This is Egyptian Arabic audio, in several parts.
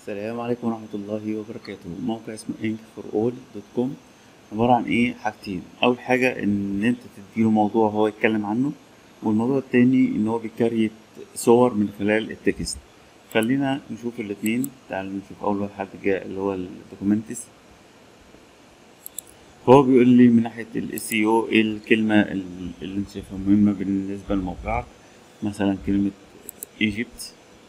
السلام عليكم ورحمة الله وبركاته موقع اسمه ink4all.com عبارة عن ايه حاجتين اول حاجة ان انت تديله موضوع هو يتكلم عنه والموضوع التاني ان هو بيكريت صور من خلال التكست خلينا نشوف الاتنين تعالوا نشوف اول حاجة جاء اللي هو الدوكيومنتس هو بيقول لي من ناحية ال SEO ايه الكلمة اللي انت شايفها مهمة بالنسبة لموقعك مثلا كلمة ايجيبت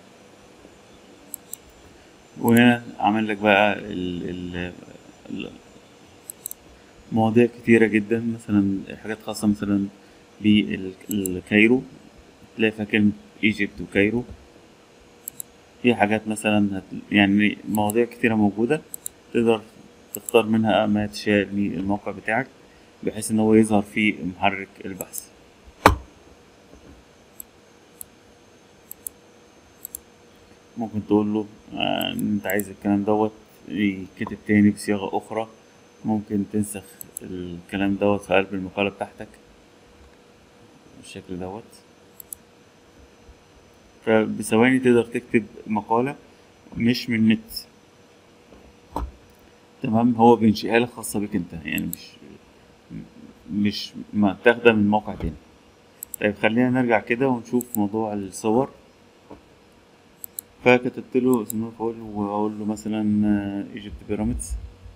وهنا عامل لك بقى ال ال ال- مواضيع كتيرة جدا مثلا حاجات خاصة مثلا بالكايرو تلاقي فيها كلمة ايجيبت وكايرو في حاجات مثلا هت يعني مواضيع كتيرة موجودة تقدر تختار منها ما تشاء للموقع بتاعك بحيث ان هو يظهر في محرك البحث ممكن تقول له آه، ان انت عايز الكلام دوت يتكتب تاني بصياغة اخرى ممكن تنسخ الكلام دوت في قلب المقالة بتاعتك بالشكل دوت فبثواني تقدر تكتب مقالة مش من النت تمام هو بينشئها لك خاصة بيك انت يعني مش مش متاخدة من موقع تاني طيب خلينا نرجع كده ونشوف موضوع الصور فكتبت له اسمه فول واقول له مثلا ايجيبت بيراميدز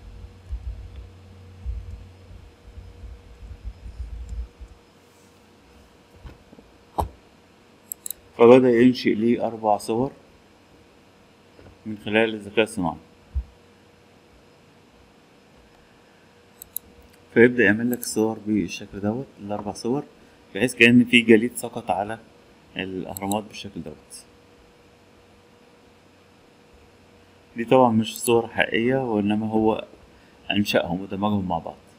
فبدأ ينشئ لي أربع صور من خلال الذكاء الصناعي فيبدأ يعمل لك صور بالشكل دوت الأربع صور بحيث كأن في جليد سقط على الأهرامات بالشكل دوت دي طبعا مش صور حقيقية وإنما هو أنشأهم ودمجهم مع بعض